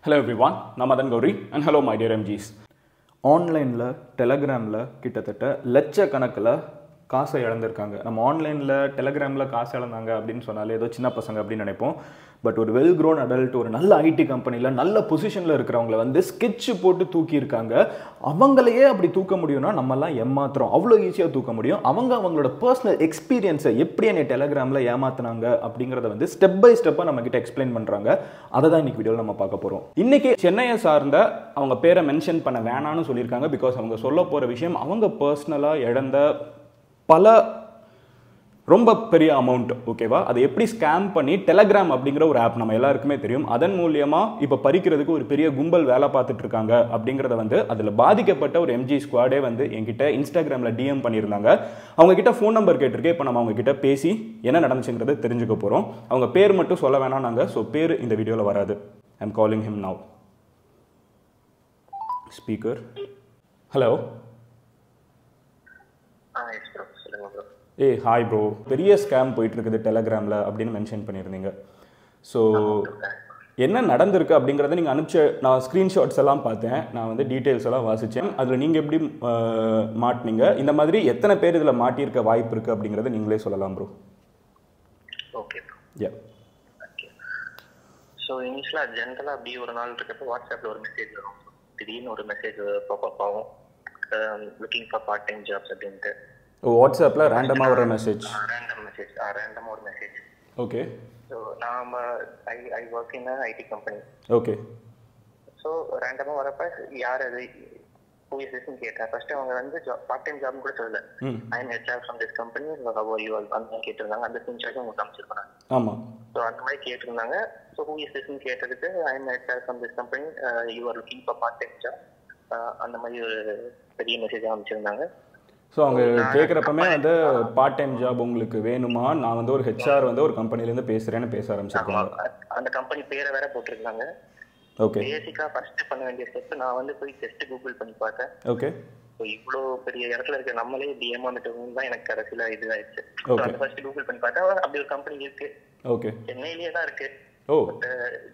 Hello everyone நான் Madan Gowri and hello my dear எம்ஜிஸ் ஆன்லைனில் டெலகிராமில் கிட்டத்தட்ட லட்சக்கணக்கில் காசை இழந்திருக்காங்க நம்ம ஆன்லைனில் டெலகிராமில் காசு இழந்தாங்க அப்படின்னு சொன்னாலே ஏதோ சின்ன பசங்க அப்படின்னு நினைப்போம் பட் ஒரு வெல் க்ரோன் அடல்ட் ஒரு நல்ல ஐடி கம்பெனியில் நல்ல பொசிஷனில் இருக்கிறவங்கள வந்து ஸ்கெட்ச் போட்டு தூக்கியிருக்காங்க அவங்களையே அப்படி தூக்க முடியும்னா நம்மலாம் ஏமாத்துறோம் அவ்வளோ ஈஸியாக தூக்க முடியும் அவங்க அவங்களோட பர்சனல் எக்ஸ்பீரியன்ஸை எப்படி என்னை டெலகிராமில் ஏமாத்துனாங்க அப்படிங்கிறத வந்து ஸ்டெப் பை ஸ்டெப்பாக நம்ம கிட்ட எக்ஸ்பிளைன் பண்ணுறாங்க அதை தான் இன்னைக்கு வீடியோவில் நம்ம பார்க்க போகிறோம் இன்னைக்கு சென்னையை சார்ந்த அவங்க பேரை மென்ஷன் பண்ண வேணாம்னு சொல்லியிருக்காங்க பிகாஸ் அவங்க சொல்ல போகிற விஷயம் அவங்க பர்சனலாக இழந்த பல ரொம்ப பெரிய அமௌண்ட் ஓகேவா அதை எப்படி ஸ்கேம் பண்ணி டெலகிராம் அப்படிங்கிற ஒரு ஆப் நம்ம எல்லாருக்குமே தெரியும் அதன் மூலியமா இப்போ பறிக்கிறதுக்கு ஒரு பெரிய கும்பல் வேலை பார்த்துட்டு இருக்காங்க அப்படிங்கிறத வந்து அதில் பாதிக்கப்பட்ட ஒரு எம்ஜி ஸ்குவாடே வந்து என்கிட்ட இன்ஸ்டாகிராமில் டிஎம் பண்ணியிருந்தாங்க அவங்க கிட்ட ஃபோன் நம்பர் கேட்டிருக்கேன் இப்போ நம்ம அவங்க கிட்ட பேசி என்ன நடந்துச்சுங்கிறத தெரிஞ்சுக்க போகிறோம் அவங்க பேர் மட்டும் சொல்ல வேணாம் நாங்கள் ஸோ பேர் இந்த வீடியோவில் வராது I'm calling him now speaker hello ah yes bro சொல்லுங்க ப்ரோ ஏய் ஹாய் ப்ரோ பெரிய ஸ்கேம் போயிட்டு இருக்குது டெலகிராமில் அப்படின்னு மென்ஷன் பண்ணியிருந்தீங்க ஸோ என்ன நடந்திருக்கு அப்படிங்கிறத நீங்கள் அனுப்பிச்ச நான் ஸ்க்ரீன்ஷாட்ஸ் எல்லாம் பார்த்தேன் நான் வந்து டீட்டெயில்ஸ் எல்லாம் வாசித்தேன் அதில் நீங்கள் எப்படி அஹ், மாட்டுனீங்க இந்த மாதிரி எத்தனை பேர் இதில் மாட்டியிருக்க வாய்ப்பு இருக்குது அப்படிங்கிறத நீங்களே சொல்லலாம் bro okay bro yeah okay so இனிஷியலாக ஜென்ரலாக அப்படி ஒரு நாள் இருக்கப்போ வாட்ஸ்அப்பில் ஒரு மெசேஜ் வரும் திடீர்னு ஒரு மெசேஜ் பாப்பப் ஆகும் looking for part time jobs அப்படின்ட்டு வாட்ஸ்அப்பில் ரேண்டமாக வர மெசேஜ் ரேண்டம் மெசேஜ் ரேண்டமாக ஒரு மெசேஜ் ஓகே ஸோ நாம் I I work in IT company okay so ரேண்டமாக வரப்ப யார் அது ஹூ இஸ் திஸ்ன்னு கேட்டேன் ஃபர்ஸ்ட் அவங்க வந்து பார்ட் டைம் ஜாப்னு கூட சொல்லல hmm I am HR from this company how you அந்த கேட்டிருந்தாங்க அந்த ஸ்கிரீன்ஷாட் உங்களுக்கு அமைச்சிருக்கேன் ஆமாம் ஸோ அந்த மாதிரி கேட்டிருந்தாங்க ஸோ ஹூ இஸ் திஸ்ன்னு கேட்டதுக்கு I am HR from this company you are looking for part time job அந்த மாதிரி ஒரு பெரிய மெசேஜ் அமைச்சிருந்தாங்க ஸோ அவங்க கேட்குறப்பமே வந்து பார்ட் டைம் ஜாப் உங்களுக்கு வேணுமா நான் வந்து ஒரு ஹெச்ஆர் வந்து ஒரு கம்பெனிலேருந்து பேசுகிறேன்னு பேச ஆரம்பிச்சிருக்காங்க அந்த கம்பெனி பேரை வேற போட்டிருந்தாங்க ஓகே பேசிக்கா ஃபர்ஸ்ட் பண்ண வேண்டிய ஸ்டெப் நான் வந்து போய் ஜஸ்ட் கூகுள் பண்ணி பார்த்தேன் ஓகே ஸோ இவ்வளோ பெரிய இடத்துல இருக்க நம்மளே இப்படி ஏமாந்துட்டவங்க தான் எனக்கு கடைசியில இது ஆயிடுச்சு Okay. அந்த ஃபர்ஸ்ட் கூகுள் பண்ணி பார்த்தா அப்படி ஒரு கம்பெனி இருக்கு ஓகே சென்னையிலேயே தான் இருக்கு ஓ But,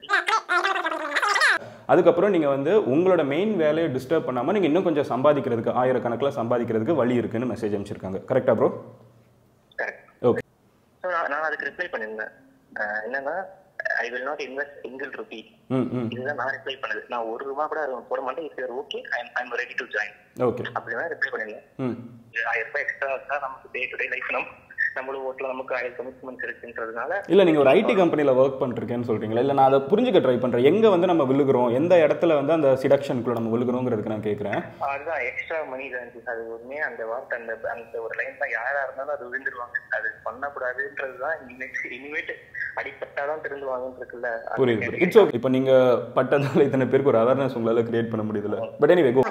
அதுக்கப்புறம் நீங்கள் வந்து உங்களோட மெயின் வேலையை டிஸ்டர்ப் பண்ணாமல் நீங்கள் இன்னும் கொஞ்சம் சம்பாதிக்கிறதுக்கு ஆயிரக்கணக்கில் சம்பாதிக்கிறதுக்கு வழி இருக்குன்னு மெசேஜ் அனுப்பிச்சிருக்காங்க கரெக்டா ப்ரோ correct. ஓகே So, நான் நான் அதுக்கு ரிப்ளை பண்ணியிருந்தேன் அஹ் என்னன்னா I will not invest single rupee hmm hmm இதுதான் நான் ரிப்ளை பண்ணது நான் ஒரு ரூபா கூட அதுல போட மாட்டேன் if your okay I I'm ready to join okay அப்படிதான் ரிப்ளை பண்ணிருந்தேன் ம் ஆயிரம் ரூபாய் எக்ஸ்ட்ரா இருந்தா நமக்கு டே டு டே லைஃப் நம்ம நம்மளும் ஓட்டல நமக்கு ஆயிரம் கமிட்மெண்ட்ஸ் இருக்குன்றதுனால இல்லை நீங்கள் ஒரு ஐடி கம்பெனியில் ஒர்க் பண்ணிருக்கேன்னு சொல்கிறீங்களா இல்லை நான் அதை புரிஞ்சுக்க ட்ரை பண்ணுறேன் எங்கே வந்து நம்ம விழுகிறோம் எந்த இடத்துல வந்து அந்த சிடக்ஷனுக்குள்ள நம்ம விழுகிறோங்கிறதுக்கு நான் கேட்குறேன் அதுதான் எக்ஸ்ட்ரா மணி இருந்துச்சு அது உண்மையா அந்த வார்த்தை அந்த அந்த ஒரு லைன் தான் யாரா இருந்தாலும் அது விழுந்துருவாங்க அது பண்ணக்கூடாதுன்றதுதான் இனிமேட்டு இனிமேட்டு அடிப்பட்டாதான் திருந்துவாங்கன்னு இருக்குல்ல அது புரியுது புரியுது இட்ஸ் ஓகே இப்போ நீங்கள் பட்டதால் இத்தனை பேருக்கு ஒரு அவேர்னஸ் உங்களால் கிரியேட் பண்ண முடியுதுல but anyway go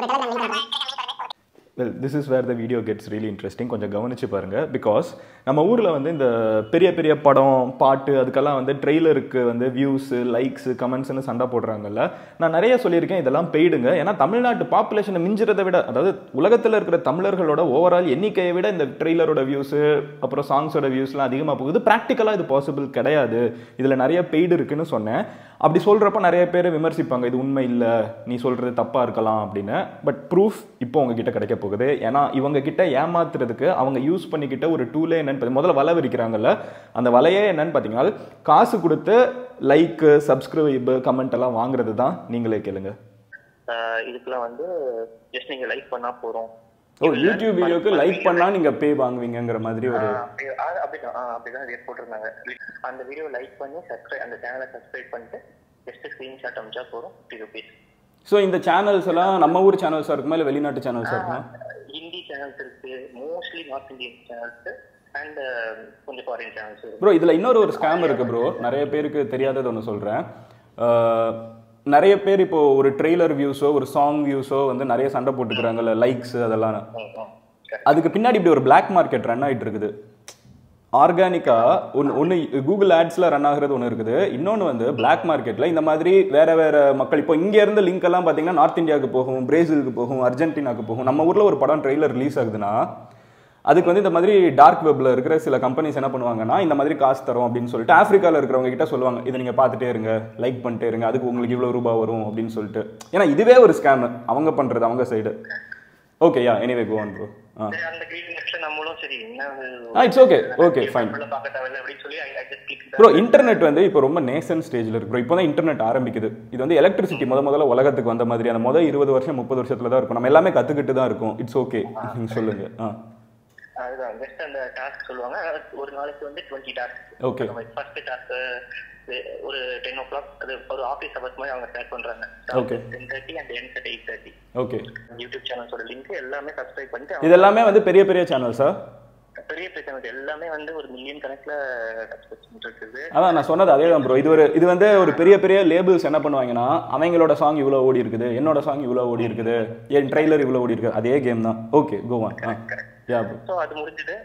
well this is where the video gets really interesting கொஞ்சம் கவனிச்சு பாருங்க பிகாஸ் நம்ம ஊரில் வந்து இந்த பெரிய பெரிய படம் பாட்டு அதுக்கெல்லாம் வந்து ட்ரெய்லருக்கு வந்து வியூஸு லைக்ஸு கமெண்ட்ஸ்னு சண்டை போடுறாங்கல்ல நான் நிறைய சொல்லியிருக்கேன் இதெல்லாம் பெய்டுங்க ஏன்னா தமிழ்நாட்டு பாப்புலேஷனை மிஞ்சுறதை விட அதாவது உலகத்தில் இருக்கிற தமிழர்களோட ஓவரால் எண்ணிக்கையை விட இந்த ட்ரெய்லரோட வியூஸு அப்புறம் சாங்ஸோட வியூஸ்லாம் அதிகமாக போகுது ப்ராக்டிக்கலாக இது பாசிபிள் கிடையாது இதில் நிறைய பெய்டு இருக்குன்னு சொன்னேன் அப்படி சொல்கிறப்ப நிறைய பேர் விமர்சிப்பாங்க இது உண்மை இல்லை நீ சொல்கிறது தப்பாக இருக்கலாம் அப்படின்னு பட் ப்ரூஃப் இப்போ உங்ககிட்ட கிடைக்க போகுது ஏன்னா இவங்க கிட்ட ஏமாத்துறதுக்கு அவங்க யூஸ் பண்ணிக்கிட்ட ஒரு டூலே என்னன்னு பாத்தி- முதல்ல வலை விரிக்கிறாங்கல்ல அந்த வலையே என்னன்னு பார்த்தீங்கன்னா காசு கொடுத்து லைக்கு சப்ஸ்கிரைபு கமெண்ட் எல்லாம் வாங்குறது தான் நீங்களே கேளுங்க ஆஹ் இதுக்கெல்லாம் வந்து ஜஸ்ட் நீங்க லைக் பண்ணா போறோம் ஓ யூடியூப் வீடியோக்கு லைக் பண்ணால் நீங்கள் பே வாங்குவீங்கங்கிற மாதிரி ஒரு ஆஹ் அப்படி- ஆஹ் அப்படிதான் ஆஹ் அப்படிதான் இது போட்டிருந்தாங்க அந்த வீடியோ லைக் பண்ணி சப்ஸ்கிரைப் அந்த சேனலை சப்ஸ்கிரைப் பண்ணிட்டு ஜஸ்ட் ஸ்கிரீன்ஷாட் அமிச்சா போறோம் ஃபிஃப்டி ருபீஸ் ஸோ இந்த சேனல்ஸ் எல்லாம் நம்ம ஊர் சேனல்ஸாக இருக்குமா இல்லை வெளிநாட்டு சேனல்ஸாக இருக்குமா ஹிந்தி சேனல்ஸ் இருக்கு mostly north Indian channels and கொஞ்சம் ஃபாரின் சேனல்ஸ் ப்ரோ இதில் இன்னொரு ஒரு ஸ்கேம் இருக்கு ப்ரோ நிறைய பேருக்கு தெரியாதது ஒன்று சொல்கிறேன் நிறைய பேர் இப்போ ஒரு ட்ரெய்லர் வியூஸோ ஒரு சாங் வியூஸோ வந்து நிறைய சண்டை போட்டுக்கிறாங்கல்ல லைக்ஸ் அதெல்லாம் அதுக்கு பின்னாடி இப்படி ஒரு Black மார்க்கெட் ரன் ஆயிட்டு இருக்குது ஆர்கானிக்கா ஒன்று ஒன்று கூகுள் ஆட்ஸில் ரன் ஆகுறது ஒன்று இருக்குது இன்னொன்று வந்து Black மார்க்கெட்டில் இந்த மாதிரி வேற வேற மக்கள் இப்போ இங்கேருந்து லிங்க் எல்லாம் பார்த்தீங்கன்னா நார்த் இந்தியாவுக்கு போகும் பிரேசிலுக்கு போகும் அர்ஜென்டினாக்கு போகும் நம்ம ஊரில் ஒரு படம் ட்ரெய்லர் ரிலீஸ் ஆகுதுன்னா அதுக்கு வந்து இந்த மாதிரி டார்க் வெப்ல இருக்கிற சில கம்பெனிஸ் என்ன பண்ணுவாங்கன்னா இந்த மாதிரி காசு தரோம் அப்படின்னு சொல்லிட்டு ஆப்பிரிக்கால இருக்கிறவங்க கிட்ட சொல்லுவாங்க இதை நீங்க பார்த்துட்டே இருங்க லைக் பண்ணிட்டே இருங்க அதுக்கு உங்களுக்கு இவ்வளவு ரூபாய் வரும் அப்படின்னு சொல்லிட்டு ஏன்னா இதுவே ஒரு ஸ்கேம் அவங்க பண்றது அவங்க side okay yeah anyway go on bro ah சரி, அந்த கிரீன் நெட்ல நம்மளும் சரி என்ன ah it's okay okay fine பார்க்க தேவையில்ல அப்படின்னு சொல்லி I- I just clicked bro internet வந்து இப்போ ரொம்ப நேசன் ஸ்டேஜில் இருக்கு ப்ரோ இப்போ தான் இன்டர்நெட் ஆரம்பிக்குது இது வந்து எலக்ட்ரிசிட்டி முத முதல்ல உலகத்துக்கு வந்த மாதிரி அந்த முத இருபது வருஷம் முப்பது வருஷத்துல தான் இருக்கும் நம்ம எல்லாமே கற்றுக்கிட்டு தான் இருக்கும் இட்ஸ் ஓகே நீங்க சொல்லுங்க ஆ அதுதான் ஜஸ்ட் அந்த டாஸ்க் சொல்லுவாங்க அதாவது ஒரு நாளைக்கு வந்து twenty task okay first task ஒரு டென் ஓ கிளாக் அது ஒரு ஆஃபீஸ் ஹவர்ஸ் மாதிரி அவங்க ஸ்டார்ட் பண்றாங்க Okay. Ten thirty and end at eight thirty okay YouTube சேனல்ஸோட லிங்க் எல்லாமே சப்ஸ்கிரைப் பண்ணிட்டு அவங்க இது எல்லாமே வந்து பெரிய பெரிய சேனல்ஸா பெரிய பிரச்சனை எல்லாமே வந்து ஒரு மில்லியன் கணக்குல சப்ஸ்கிரிப்ஷன் இருக்குது அதான் நான் சொன்னது அதே தான் ப்ரோ இது ஒரு இது வந்து ஒரு பெரிய பெரிய லேபிள்ஸ் என்ன பண்ணுவாங்கன்னா அவங்களோட சாங் இவ்வளோ ஓடி இருக்குது என்னோட சாங் இவ்வளோ ஓடி இருக்குது என் ட்ரெய்லர் இவ்வளோ ஓடி இருக்குது அதே கேம் தான் okay go on ah yeah bro so அது முடிஞ்சது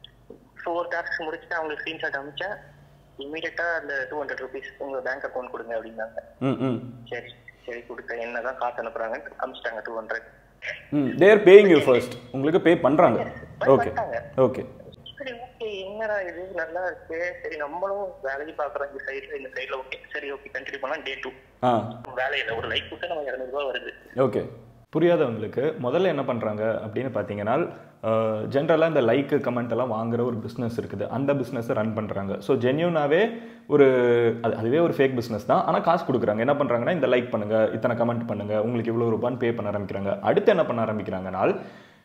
ஃபோர் டாஸ்க் முடிச்சுட்டு அவங்களுக்கு ஸ்க்ரீன்ஷாட் அனுப்பிச்சேன் இமீடியட்டா அந்த டூ ஹண்ட்ரட் ருபீஸ் உங்க பேங்க் அக்கௌண்ட் கொடுங்க அப்படின்னாங்க ம் ம் சரி சரி கொடுத்தேன் என்னதான் காசு அனுப்புறாங்கன்னு அனுப்பிச்சிட்டாங்க டூ ஹண்ட்ரட் ம் தேர் பேயிங் யூ ஃபர்ஸ்ட் உங்களுக்கு பே பண்ணுறாங்க ஓகே பண்ணிட்டாங்க. ஓகே சரி ஓகே என்னடா இது நல்லா இருக்கு சரி நம்மளும் வேலைக்கு பாக்குறோம் இந்த சைடுல இந்த சைடுல ஓகே சரி ஓகே கண்டினியூ பண்ணா டே டூ ஆ வேலையில ஒரு லைக் கொடுத்தா நம்ம இரநூறு ரூபாய் வருது ஓகே புரியாதவங்களுக்கு முதல்ல என்ன பண்ணுறாங்க அப்படின்னு பார்த்தீங்கன்னா ஜென்ரலாக இந்த லைக்கு கமெண்ட் எல்லாம் வாங்குற ஒரு பிஸ்னஸ் இருக்குது அந்த பிஸ்னஸை ரன் பண்ணுறாங்க ஸோ ஜென்யூனாகவே ஒரு அது அதுவே ஒரு ஃபேக் பிஸ்னஸ் தான் ஆனால் காசு கொடுக்குறாங்க என்ன பண்ணுறாங்கன்னா இந்த லைக் பண்ணுங்கள் இத்தனை கமெண்ட் பண்ணுங்கள் உங்களுக்கு இவ்வளோ ரூபான்னு பே பண்ண ஆரம்பிக்கிறாங்க அடுத்து என்ன பண்ண ஆரம்பிக்கிறாங்கனால்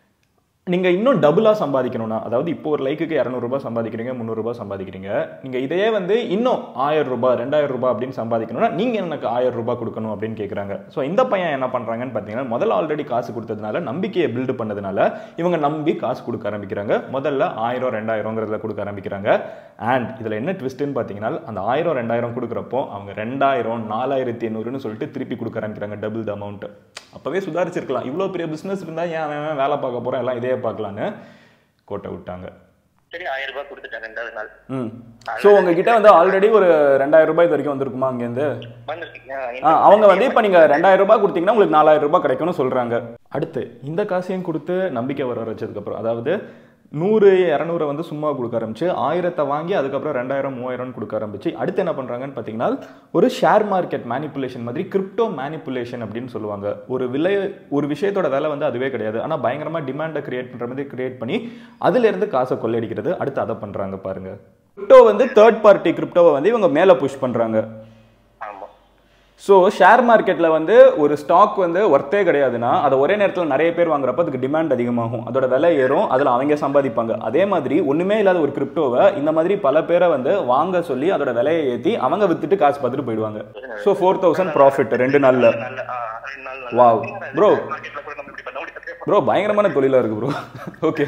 நீங்கள் இன்னும் டபுளாக சம்பாதிக்கணும்னா அதாவது இப்போ ஒரு லைக்குக்கு இரநூறுபா சம்பாதிக்கிறீங்க முந்நூறுரூபா சம்பாதிக்கிறீங்க நீங்கள் இதையே வந்து இன்னும் ஆயிரம் ரூபாய் ரெண்டாயிரம் ரூபாய் அப்படின்னு சம்பாதிக்கணும்னா நீங்கள் எனக்கு ஆயிரம் ரூபாய் கொடுக்கணும் அப்படின்னு கேட்குறாங்க ஸோ இந்த பையன் என்ன பண்ணுறாங்கன்னு பார்த்தீங்கன்னா முதல்ல ஆல்ரெடி காசு கொடுத்ததுனால நம்பிக்கையை பில்டு பண்ணதுனால இவங்க நம்பி காசு கொடுக்க ஆரம்பிக்கிறாங்க முதல்ல ஆயிரம் ரெண்டாயிரங்கிறதுல கொடுக்க ஆரம்பிக்கிறாங்க அண்ட் இதில் என்ன ட்விஸ்ட்டுன்னு பார்த்தீங்கன்னா அந்த ஆயிரம் ரெண்டாயிரம் கொடுக்குறப்போ அவங்க ரெண்டாயிரம் நாலாயிரத்தி எண்ணூறுன்னு சொல்லிட்டு திருப்பி கொடுக்க ஆரம்பிக்கிறாங்க டபுள் த அமௌண்ட் அப்போவே சுதாரிச்சிருக்கலாம் இவ்வளோ பெரிய பிஸ்னஸ் இருந்தால் ஏன் அவன் அவன் வேலை பார்க்க போகிறான் எல்லாம் இதே பார்க்கலான்னு கோட்டை விட்டாங்க சரி ஆயிரம் ரூபாய் கொடுத்துட்டாங்க ரெண்டாவது நாள் ம் ஸோ உங்ககிட்ட வந்து ஆல்ரெடி ஒரு ரெண்டாயிரம் ரூபாய் இது வரைக்கும் வந்திருக்குமா அங்கேருந்து வந்திருக்கீங்க ஆ அவங்க வந்து இப்போ நீங்கள் ரெண்டாயிரம் ரூபாய் கொடுத்தீங்கன்னா உங்களுக்கு நாலாயிரம் ரூபாய் கிடைக்கும்னு சொல்கிறாங்க அடுத்து இந்த காசையும் கொடுத்து நம்பிக்கை வர வச்சதுக்கப்புறம் அதாவது நூறு இரநூறை வந்து சும்மா கொடுக்க ஆரம்பிச்சு ஆயிரத்தை வாங்கி அதுக்கப்புறம் ரெண்டாயிரம் மூவாயிரம்னு கொடுக்க ஆரம்பிச்சு அடுத்து என்ன பண்ணுறாங்கன்னு பார்த்தீங்கன்னா ஒரு ஷேர் மார்க்கெட் மேனிப்புலேஷன் மாதிரி கிரிப்டோ மேனிப்புலேஷன் அப்படின்னு சொல்லுவாங்க ஒரு விலை ஒரு விஷயத்தோட விலை வந்து அதுவே கிடையாது ஆனால் பயங்கரமாக டிமாண்டை கிரியேட் பண்ணுற மாதிரி கிரியேட் பண்ணி அதுலேருந்து காசை கொள்ளையடிக்கிறது அடுத்து அதை பண்ணுறாங்க பாருங்க கிரிப்டோ வந்து தேர்ட் பார்ட்டி கிரிப்டோவை வந்து இவங்க மேலே புஷ் பண்ணுறாங்க ஆமா ஸோ ஷேர் மார்க்கெட்டில் வந்து ஒரு ஸ்டாக் வந்து ஒர்த்தே கிடையாதுன்னா அதை ஒரே நேரத்தில் நிறைய பேர் வாங்குறப்ப அதுக்கு டிமாண்ட் அதிகமாகும் அதோட விலை ஏறும் அதில் அவங்க சம்பாதிப்பாங்க அதே மாதிரி ஒன்றுமே இல்லாத ஒரு கிரிப்டோவை இந்த மாதிரி பல பேரை வந்து வாங்க சொல்லி அதோட விலையை ஏற்றி அவங்க வித்துட்டு காசு பார்த்துட்டு போயிடுவாங்க ஸோ ஃபோர் தௌசண்ட் ப்ராஃபிட் ரெண்டு நாளில் நல்ல ஆ, ரெண்டு நாள் நல்ல Wow. Bro. மார்க்கெட்ல கூட நம்ம இப்படி பண்ண முடியாது ப்ரோ பயங்கரமான தொழிலாக இருக்கு ப்ரோ ஓகே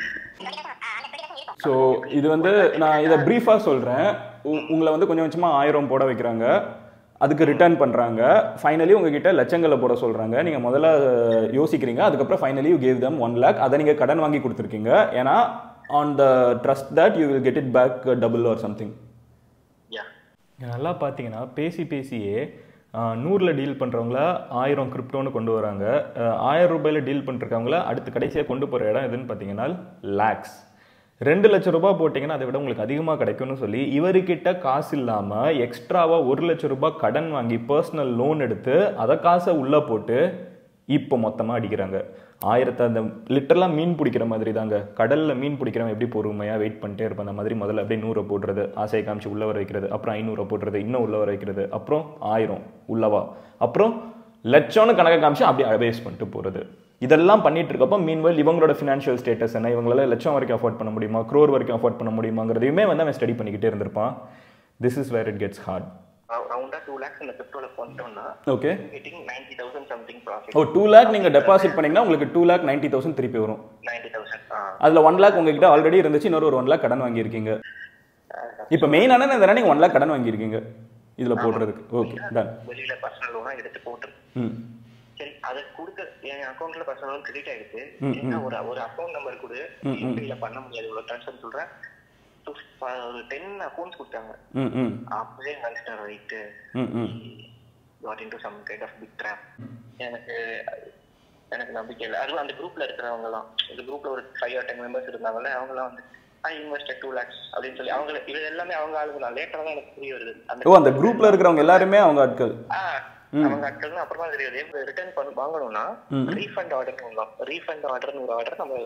ஸோ இது வந்து நான் இதை ப்ரீஃபாக சொல்கிறேன் உங்களை வந்து கொஞ்சம் கொஞ்சமாக ஆயிரம் போட வைக்கிறாங்க அதுக்கு ரிட்டர்ன் பண்ணுறாங்க ஃபைனலி உங்ககிட்ட லட்சங்களை போட சொல்கிறாங்க நீங்கள் முதல்ல யோசிக்கிறீங்க அதுக்கப்புறம் finally you gave them one lakh அதை நீங்கள் கடன் வாங்கி கொடுத்துருக்கீங்க ஏன்னா on the trust that you will get it back double or something yeah இங்க நல்லா பார்த்தீங்கன்னா பேசி பேசியே நூறில் டீல் பண்ணுறவங்கள ஆயிரம் கிரிப்டோன்னு கொண்டு வராங்க அஹ், ஆயிரம் ரூபாயில் டீல் பண்ணிருக்கவங்கள அடுத்து கடைசியாக கொண்டு போகிற இடம் எதுன்னு பார்த்தீங்கன்னா லேக்ஸ் ரெண்டு லட்சம் ரூபாய் போட்டிங்கன்னா அதை விட உங்களுக்கு அதிகமாக கிடைக்கும்னு சொல்லி இவர்கிட்ட காசு இல்லாமல் எக்ஸ்ட்ராவாக ஒரு லட்சம் ரூபாய் கடன் வாங்கி பர்சனல் லோன் எடுத்து அதை காசை உள்ளே போட்டு இப்போ மொத்தமாக அடிக்கிறாங்க ஆயிரத்தை அந்த லிட்டரலாக மீன் பிடிக்கிற மாதிரி தாங்க கடலில் மீன் பிடிக்கிறவன் எப்படி பொறுமையாக வெயிட் பண்ணிட்டே இருப்பான் அந்த மாதிரி முதல்ல அப்படியே நூறை போடுறது ஆசையை காமிச்சு உள்ள வர வைக்கிறது அப்புறம் ஐநூறை போடுறது இன்னும் உள்ள வர வைக்கிறது அப்புறம் ஆயிரம் உள்ளவா அப்புறம் லட்சம்னு கணக்கை காமிச்சு அப்படியே அபேஸ் பண்ணிட்டு போகிறது இதெல்லாம் பண்ணிட்டு இருக்கப்போ மீன்வெல் இவங்களோட ஃபினான்ஷியல் ஸ்டேட்டஸ் என்ன இவங்களால லட்சம் வரைக்கும் அஃபோர்ட் பண்ண முடியுமா க்ரோர் வரைக்கும் அஃபோர்ட் பண்ண முடியுமாங்கிறதையுமே வந்து அவன் ஸ்டடி பண்ணிக்கிட்டே இருந்திருப்பான் this is where it gets hard ரவுண்டா டூ லேக்ஸ் இந்த கிரிப்டோல போட்டோம்னா okay getting ninety thousand something profit oh two lakh நீங்கள் டெபாசிட் பண்ணீங்கன்னா உங்களுக்கு டூ லேக் நைன்ட்டி தௌசண்ட் திருப்பி வரும் நைன்டி தௌசண்ட் ஆ அதில் ஒன் லேக் உங்ககிட்ட ஆல்ரெடி இருந்துச்சு இன்னொரு ஒரு ஒன் லேக் கடன் வாங்கியிருக்கீங்க இப்போ மெயினான இந்த நீங்கள் ஒன் லேக் கடன் வாங்கியிருக்கீங்க இதில் போடுறதுக்கு ஓகே டன் வெளியில பர்சனல் லோனா எடுத்து போட்டு ம் சரி அதை கொடுக்க என் அக்கௌண்ட்ல பர்சனல் லோன் கிரெடிட் ஆயிடுச்சு என்ன ஒரு ஒரு அக்கௌண்ட் நம்பர் கொடு யூபிஐல பண்ண முடியாது இவ்வளவு ட்ரான்ஸ்ஃபர் சொல்றேன் So, ப- ஒரு டென் அக்கௌண்ட்ஸ் கொடுத்தாங்க ம் ம் அப்பவே நினைச்சிட்டேன் right hmm hmm got into some kind of big trap எனக்கு எனக்கு நம்பிக்கை இல்லை அதுவும் அந்த குரூப்ல இருக்கிறவங்க எல்லாம் இந்த குரூப்ல ஒரு ஃபைவ் ஆர் டென் மெம்பர்ஸ் இருந்தாங்கல்ல அவங்க எல்லாம் வந்து ஐ இன்வெஸ்டட் டூ லேக்ஸ் அப்படின்னு சொல்லி அவங்க இது எல்லாமே அவங்க ஆளுங்க தான் லேட்டரா தான் எனக்கு புரிய வருது ஓ அந்த குரூப்ல இருக்கிறவங்க எல்லாருமே அவங்க ஆட்கள் ஆ, அவங்க ஆட்கள் அப்புறமா தெரியாது ரிட்டர்ன் பண்ண வாங்கணும்னா ரீஃபண்ட் ஆர்டர் பண்ணலாம் ரீஃபண்ட் ஆர்டர்னு ஒரு ஆர்டர் நம்ம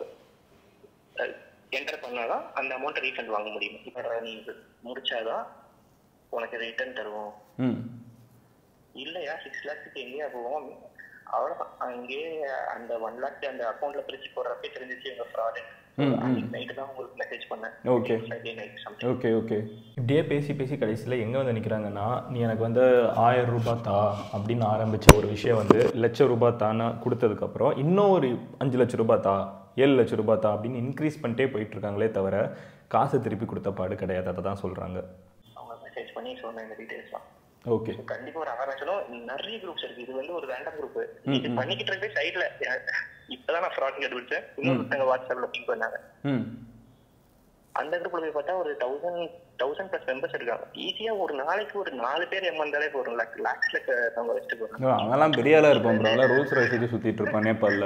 என்டர் பண்ணாதான் அந்த அமௌண்ட் ரீஃபண்ட் வாங்க முடியும் இப்போ நீ இது முடிச்சாதான் உனக்கு ரிட்டர்ன் தருவோம் ம் இல்லையா சிக்ஸ் லேக்ஸுக்கு எங்கேயா போவோம் அவ்வளோதான் அங்கேயே அந்த ஒன் லேக் அந்த அக்கௌண்ட்ல பிரிச்சு போடுறப்பே தெரிஞ்சிச்சு எங்க ஃப்ராடு நைட்டு தான் உங்களுக்கு மெசேஜ் பண்ணேன் okay Friday night something okay okay இப்படியே பேசி பேசி கடைசியில் எங்கே வந்து நிற்கிறாங்கன்னா நீ எனக்கு வந்து ஆயிரம் ரூபாய் தா அப்படின்னு ஆரம்பித்த ஒரு விஷயம் வந்து லட்ச ரூபாய் தானே கொடுத்ததுக்கப்புறம் இன்னும் ஒரு அஞ்சு லட்ச ரூபாய் தா ஏழு லட்ச ரூபாய் தா அப்படின்னு இன்க்ரீஸ் பண்ணிட்டே போயிட்டு இருக்காங்களே தவிர காசை திருப்பி கொடுத்த பாடு கிடையாது அதை தான் சொல்கிறாங்க அவங்க மெசேஜ் பண்ணி சொன்ன இந்த டீடைல்ஸ்லாம் ஓகே கண்டிப்பா ஒரு அவேர்னஸும் நிறைய குரூப்ஸ் இருக்கு இது வந்து ஒரு வேண்டாம் குரூப் இது பண்ணிக்கிட்டு இருக்க சைட்ல இப்பதான் நான் ஃப்ராட் கண்டுபிடிச்சேன் இன்னொருத்தங்க வாட்ஸ்அப்ல பிங் பண்ணாங்க ம் அந்த குரூப்ல போய் பார்த்தா ஒரு தௌசண்ட் தௌசண்ட் பிளஸ் மெம்பர்ஸ் இருக்காங்க ஈஸியா ஒரு நாளைக்கு ஒரு நாலு பேர் ஏமாந்தாலே போறோம் லேக் லேக்ஸ்ல அவங்க வச்சுட்டு போறாங்க அவன்லாம் பெரிய ஆளாக இருப்பான் ப்ரோ அவன்லாம் ரூல்ஸ் ரைஸுக்கு சுற்றிட்டு இருப்பான் நேபாளில்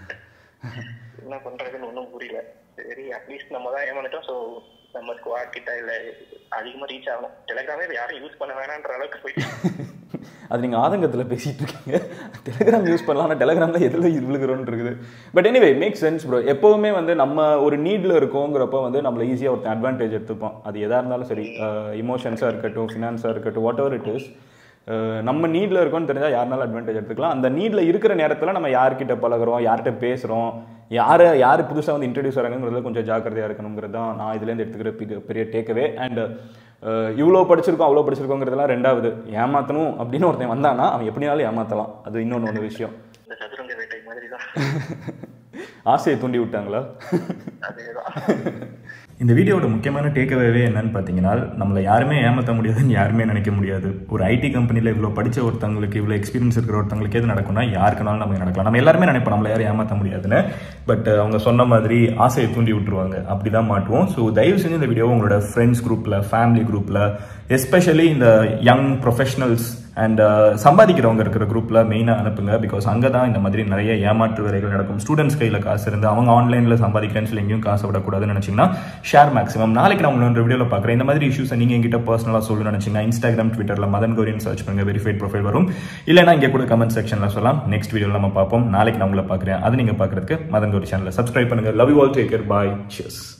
என்ன பண்றதுன்னு ஒன்றும் புரியல சரி அட்லீஸ்ட் நம்ம தான் ஏமாந்துட்டோம் ஸோ நம்ம ஸ்குவாட் கிட்ட இல்ல அதிகமா ரீச் ஆகணும் டெலிகிராமே யாரும் யூஸ் பண்ண வேணான்ற அளவுக்கு போயிட்டு அது நீங்கள் ஆதங்கத்தில் பேசிகிட்டு இருக்கீங்க டெலிகிராம் யூஸ் பண்ணலாம் ஆனால் டெலிகிராமில் எதில் விழுகிறோன்னு இருக்குது but anyway make sense bro எப்போவுமே வந்து நம்ம ஒரு நீடில் இருக்கோங்கிறப்ப வந்து நம்மளை ஈஸியாக ஒருத்தன் அட்வான்டேஜ் எடுத்துப்போம் அது எதாக இருந்தாலும் சரி இமோஷன்ஸாக இருக்கட்டும் ஃபினான்ஸாக இருக்கட்டும் வாட் எவர் இட் இஸ் நம்ம நீடில் இருக்கோம்னு தெரிஞ்சால் யாருனாலும் அட்வான்டேஜ் எடுத்துக்கலாம் அந்த நீடில் இருக்கிற நேரத்தில் நம்ம யார்கிட்ட பழகுறோம் யார்கிட்ட பேசுகிறோம் யாரை யார் புதுசாக வந்து இன்ட்ரடியூஸ் ஆகிறாங்கிறதுல கொஞ்சம் ஜாக்கிரதையாக இருக்கணுங்கிறது தான் நான் இதுலேருந்து எடுத்துக்கிற பெரிய பெரிய டேக்கவே அண்ட் இவ்வளோ படிச்சிருக்கோம் அவ்வளோ படிச்சிருக்கோங்கிறதெல்லாம் ரெண்டாவது ஏமாற்றணும் அப்படின்னு ஒருத்தன் வந்தானா அவன் எப்படினாலும் ஏமாற்றலாம் அது இன்னொன்று ஒன்று விஷயம் இந்த சதுரங்க வேட்டை மாதிரி தான் ஆசையை தூண்டி விட்டாங்களா அதேதான் இந்த வீடியோட முக்கியமான டேக்அவே என்னன்னு பார்த்தீங்கன்னா நம்மளை யாருமே ஏமாற்ற முடியாதுன்னு யாருமே நினைக்க முடியாது ஒரு ஐடி கம்பெனியில் இவ்வளோ படித்த ஒருத்தங்களுக்கு இவ்வளோ எக்ஸ்பீரியன்ஸ் இருக்கிற ஒருத்தங்களுக்கு எது நடக்கும்னா யாருக்குனாலும் நமக்கு நடக்கலாம் நம்ம எல்லாருமே நினைப்போம் நம்மளை யாரும் ஏமாற்ற முடியாதுன்னு பட் அவங்க சொன்ன மாதிரி ஆசையை தூண்டி விட்டுருவாங்க அப்படி தான் மாட்டுவோம் ஸோ தயவு செஞ்சு இந்த வீடியோ உங்களோட ஃப்ரெண்ட்ஸ் குரூப்பில் ஃபேமிலி குரூப்பில் எஸ்பெஷலி இந்த யங் ப்ரொஃபஷனல்ஸ் அண்ட் சம்பாதிக்கிறவங்க இருக்கிற குரூப்பில் மெயினாக அனுப்புங்க பிகாஸ் அங்கே தான் இந்த மாதிரி நிறைய ஏமாற்று வேலைகள் நடக்கும் ஸ்டூடெண்ட்ஸ் கையில் காசு இருந்து அவங்க ஆன்லைனில் சம்பாதிக்கிறேன்னு சொல்லி எங்கேயும் காசு விடக்கூடாதுன்னு நினச்சிங்கன்னா ஷேர் மேக்ஸிமம் நாளைக்கு நான் உங்களோட வீடியோவில் பார்க்குறேன் இந்த மாதிரி இஷ்யூஸை நீங்கள் எங்கிட்ட பர்சனலாக சொல்லணும்னு நினச்சிங்கன்னா இன்ஸ்டாகிராம் ட்விட்டரில் மதன் கௌரின்னு சர்ச் பண்ணுங்க வெரிஃபைட் ப்ரொஃபைல் வரும் இல்லைனா இங்கே கூட கமெண்ட் செக்ஷனில் சொல்லலாம் நெக்ஸ்ட் வீடியோவில் நம்ம பார்ப்போம் நாளைக்கு நான் உங்களை பார்க்குறேன் அது நீங்கள் பார்க்குறதுக்கு மதன் கௌரி சேனலில் சப்ஸ்கிரைப் பண்ணுங்கள் love you all take care bye cheers